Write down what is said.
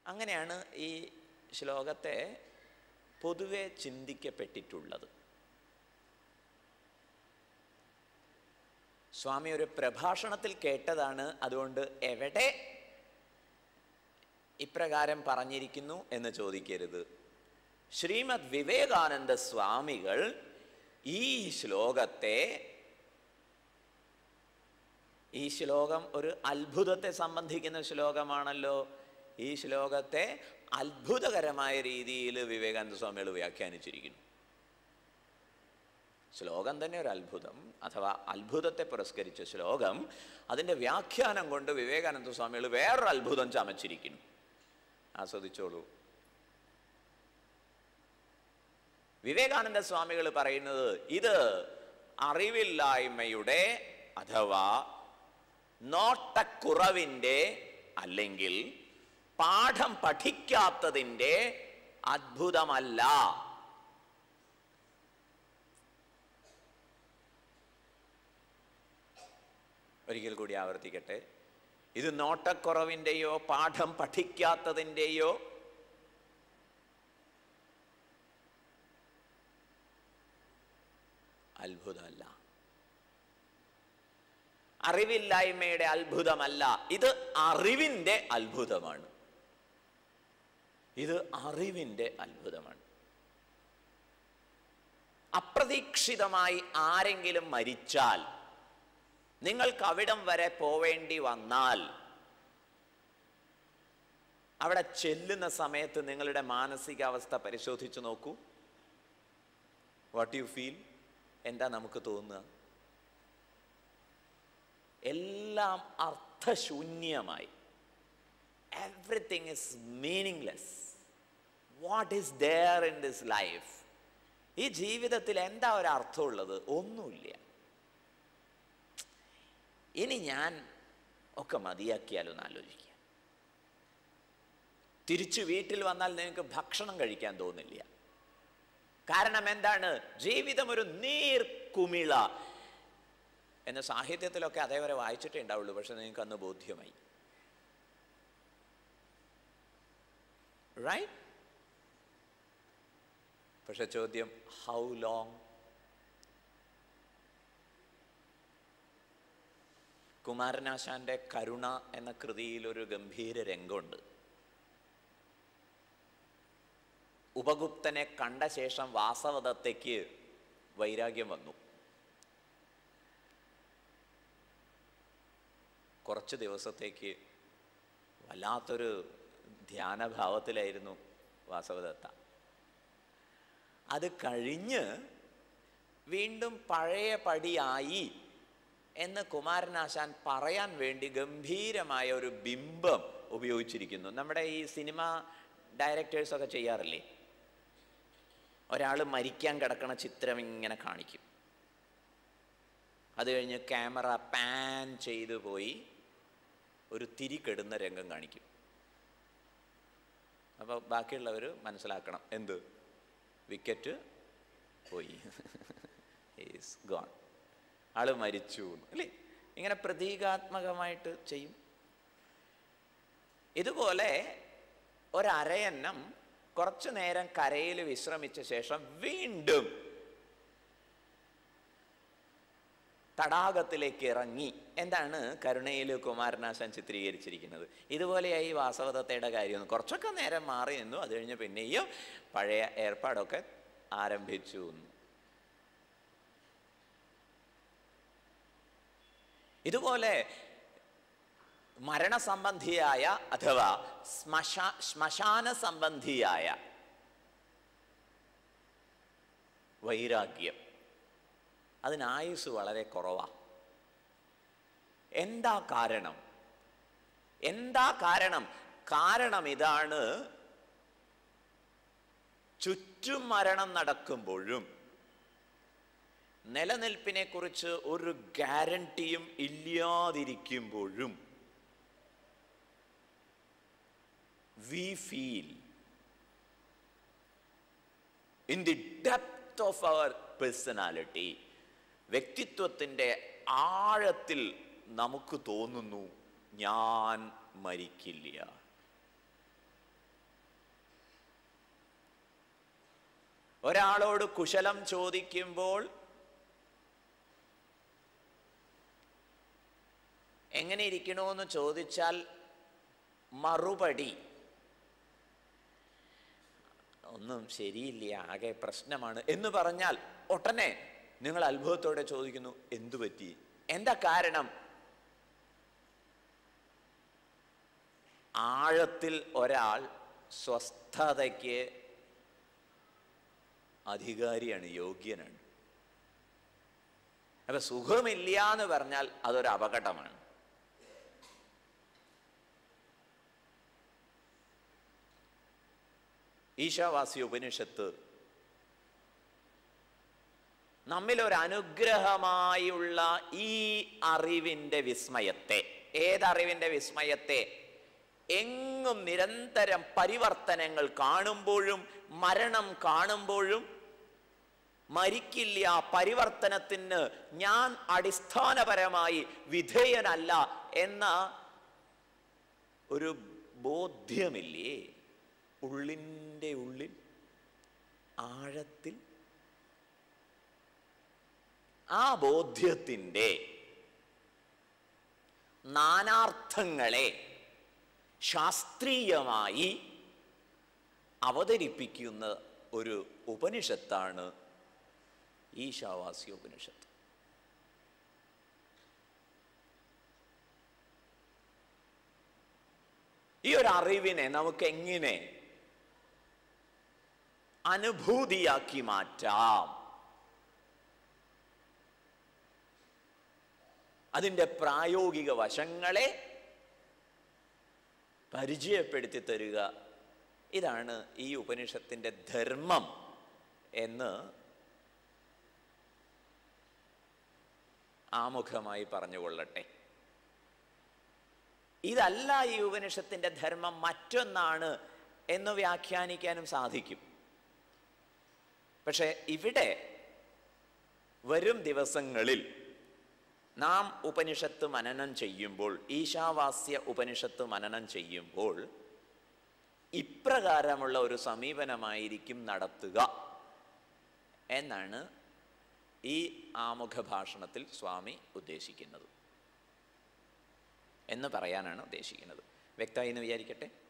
അങ്ങനെയാണ് ഈ ശ്ലോകത്തെ പൊതുവെ ചിന്തിക്കപ്പെട്ടിട്ടുള്ളത് സ്വാമി ഒരു പ്രഭാഷണത്തിൽ കേട്ടതാണ് അതുകൊണ്ട് എവിടെ ഇപ്രകാരം പറഞ്ഞിരിക്കുന്നു എന്ന് ചോദിക്കരുത് ശ്രീമദ് വിവേകാനന്ദ സ്വാമികൾ ഈ ശ്ലോകത്തെ ഈ ശ്ലോകം ഒരു അത്ഭുതത്തെ സംബന്ധിക്കുന്ന ശ്ലോകമാണല്ലോ ഈ ശ്ലോകത്തെ അത്ഭുതകരമായ രീതിയിൽ വിവേകാനന്ദ സ്വാമികൾ വ്യാഖ്യാനിച്ചിരിക്കുന്നു ശ്ലോകം തന്നെ ഒരു അത്ഭുതം അഥവാ അത്ഭുതത്തെ പുരസ്കരിച്ച ശ്ലോകം അതിൻ്റെ വ്യാഖ്യാനം കൊണ്ട് വിവേകാനന്ദ സ്വാമികൾ വേറൊരു അത്ഭുതം ചമച്ചിരിക്കുന്നു ആസ്വദിച്ചോളൂ വിവേകാനന്ദ സ്വാമികൾ പറയുന്നത് ഇത് അറിവില്ലായ്മയുടെ അഥവാ നോട്ടക്കുറവിൻ്റെ അല്ലെങ്കിൽ പാഠം പഠിക്കാത്തതിൻ്റെ അത്ഭുതമല്ല ഒരിക്കൽ കൂടി ആവർത്തിക്കട്ടെ ഇത് നോട്ടക്കുറവിൻ്റെയോ പാഠം പഠിക്കാത്തതിൻ്റെയോ അത്ഭുതമല്ല അറിവില്ലായ്മയുടെ അത്ഭുതമല്ല ഇത് അറിവിൻ്റെ അത്ഭുതമാണ് ഇത് അറിവിൻ്റെ അത്ഭുതമാണ് അപ്രതീക്ഷിതമായി ആരെങ്കിലും മരിച്ചാൽ നിങ്ങൾക്ക് അവിടം വരെ പോവേണ്ടി വന്നാൽ അവിടെ ചെല്ലുന്ന സമയത്ത് നിങ്ങളുടെ മാനസികാവസ്ഥ പരിശോധിച്ചു നോക്കൂ വാട്ട് യു ഫീൽ എന്താ നമുക്ക് തോന്നുക എല്ലാം അർത്ഥശൂന്യമായി everything is meaningless what is there in this life ഈ ജീവിതത്തിൽ എന്താ ഒരു അർത്ഥമുള്ളത് ഒന്നുമില്ല ഇനി ഞാൻ ഒക്കെ മതിയാക്കിയാലോ എന്ന് ആലോചിക്കുക തിരിച്ചു വീട്ടിൽ വന്നാൽ നിങ്ങൾക്ക് ഭക്ഷണം കഴിക്കാൻ തോന്നില്ല കാരണം എന്താണ് ജീവിതം ഒരു നീർക്കുമിള എന്ന സാഹിത്യത്തിലൊക്കെ അതേവരെ വായിച്ചിട്ടേ ഉണ്ടാവുള്ളൂ പക്ഷെ നിങ്ങൾക്ക് അന്ന് ബോധ്യമായി റൈറ്റ് പക്ഷെ ചോദ്യം ഹൗ ലോങ് കുമാരനാശാന്റെ കരുണ എന്ന കൃതിയിൽ ഒരു ഗംഭീര രംഗമുണ്ട് ഉപഗുപ്തനെ കണ്ട ശേഷം വാസവദത്തേക്ക് വൈരാഗ്യം വന്നു കുറച്ച് ദിവസത്തേക്ക് വല്ലാത്തൊരു ധ്യാനഭാവത്തിലായിരുന്നു വാസവദത്ത അത് കഴിഞ്ഞ് വീണ്ടും പഴയ പടിയായി എന്ന് കുമാരനാശാൻ പറയാൻ വേണ്ടി ഗംഭീരമായ ഒരു ബിംബം ഉപയോഗിച്ചിരിക്കുന്നു നമ്മുടെ ഈ സിനിമ ഡയറക്ടേഴ്സൊക്കെ ചെയ്യാറില്ലേ ഒരാൾ മരിക്കാൻ കിടക്കണ ചിത്രം ഇങ്ങനെ കാണിക്കും അത് കഴിഞ്ഞ് ക്യാമറ പാൻ ചെയ്തു പോയി ഒരു തിരി കെടുന്ന രംഗം കാണിക്കും അപ്പോൾ ബാക്കിയുള്ളവർ മനസ്സിലാക്കണം എന്ത് വിക്കറ്റ് പോയി ഈസ് ഗോൺ ആള് മരിച്ചു എന്ന്. അല്ലേ ഇങ്ങനെ പ്രതീകാത്മകമായിട്ട് ചെയ്യും ഇതുപോലെ ഒരരയന്നം കുറച്ചു നേരം കരയിൽ വിശ്രമിച്ച ശേഷം വീണ്ടും തടാകത്തിലേക്ക് ഇറങ്ങി എന്താണ് കരുണയിൽ കുമാരനാശാൻ ചിത്രീകരിച്ചിരിക്കുന്നത് ഇതുപോലെയായി വാസവദത്തയുടെ കാര്യം കുറച്ചൊക്കെ നേരം മാറി നിന്നു അത് കഴിഞ്ഞ് പിന്നെയും പഴയ ഏർപ്പാടൊക്കെ ആരംഭിച്ചു എന്ന്. ഇതുപോലെ മരണസംബന്ധിയായ അഥവാ ശ്മശാ ശ്മശാന സംബന്ധിയായ വൈരാഗ്യം അതിന് ആയുസ് വളരെ കുറവാ എന്താ കാരണം എന്താ കാരണം കാരണം ഇതാണ് ചുറ്റും മരണം നടക്കുമ്പോഴും നിലനിൽപ്പിനെ കുറിച്ച് ഒരു ഗ്യാരണ്ടിയും ഇല്ലാതിരിക്കുമ്പോഴും we feel in the depth of our personality വ്യക്തിത്വത്തിൻ്റെ ആഴത്തിൽ നമുക്ക് തോന്നുന്നു ഞാൻ മരിക്കില്ല ഒരാളോട് കുശലം ചോദിക്കുമ്പോൾ എങ്ങനെ ഇരിക്കണമെന്ന് ചോദിച്ചാൽ മറുപടി ഒന്നും ശരിയില്ല ആകെ പ്രശ്നമാണ് എന്ന് പറഞ്ഞാൽ ഒട്ടനെ നിങ്ങൾ അത്ഭുതത്തോടെ ചോദിക്കുന്നു എന്തു പറ്റി എന്താ കാരണം ആഴത്തിൽ ഒരാൾ സ്വസ്ഥതയ്ക്ക് അധികാരിയാണ് യോഗ്യനാണ് അപ്പൊ സുഖമില്ല എന്ന് പറഞ്ഞാൽ അതൊരു അപകടമാണ് ഈശാവാസി ഉപനിഷത്ത് നമ്മിൽ ഒരു അനുഗ്രഹമായുള്ള ഈ അറിവിൻ്റെ വിസ്മയത്തെ ഏതറിവിൻ്റെ വിസ്മയത്തെ എങ്ങും നിരന്തരം പരിവർത്തനങ്ങൾ കാണുമ്പോഴും മരണം കാണുമ്പോഴും മരിക്കില്ല പരിവർത്തനത്തിന് ഞാൻ അടിസ്ഥാനപരമായി വിധേയനല്ല എന്ന ഒരു ബോധ്യമില്ലേ ഉള്ളിൻ്റെ ഉള്ളിൽ ആഴത്തിൽ ആ ബോധ്യത്തിൻ്റെ നാനാർത്ഥങ്ങളെ ശാസ്ത്രീയമായി അവതരിപ്പിക്കുന്ന ഒരു ഉപനിഷത്താണ് ഈശാവാസ്യ ഉപനിഷത്ത് ഈ ഒരു അറിവിനെ നമുക്ക് എങ്ങനെ അനുഭൂതിയാക്കി മാറ്റാം അതിൻ്റെ പ്രായോഗിക വശങ്ങളെ പരിചയപ്പെടുത്തി തരിക ഇതാണ് ഈ ഉപനിഷത്തിൻ്റെ ധർമ്മം എന്ന് ആമുഖമായി പറഞ്ഞുകൊള്ളട്ടെ ഇതല്ല ഈ ഉപനിഷത്തിൻ്റെ ധർമ്മം മറ്റൊന്നാണ് എന്ന് വ്യാഖ്യാനിക്കാനും സാധിക്കും പക്ഷെ ഇവിടെ വരും ദിവസങ്ങളിൽ നാം ഉപനിഷത്ത് മനനം ചെയ്യുമ്പോൾ ഈശാവാസ്യ ഉപനിഷത്ത് മനനം ചെയ്യുമ്പോൾ ഇപ്രകാരമുള്ള ഒരു സമീപനമായിരിക്കും നടത്തുക എന്നാണ് ഈ ആമുഖ ഭാഷണത്തിൽ സ്വാമി ഉദ്ദേശിക്കുന്നത് എന്ന് പറയാനാണ് ഉദ്ദേശിക്കുന്നത് വ്യക്തമായി എന്ന് വിചാരിക്കട്ടെ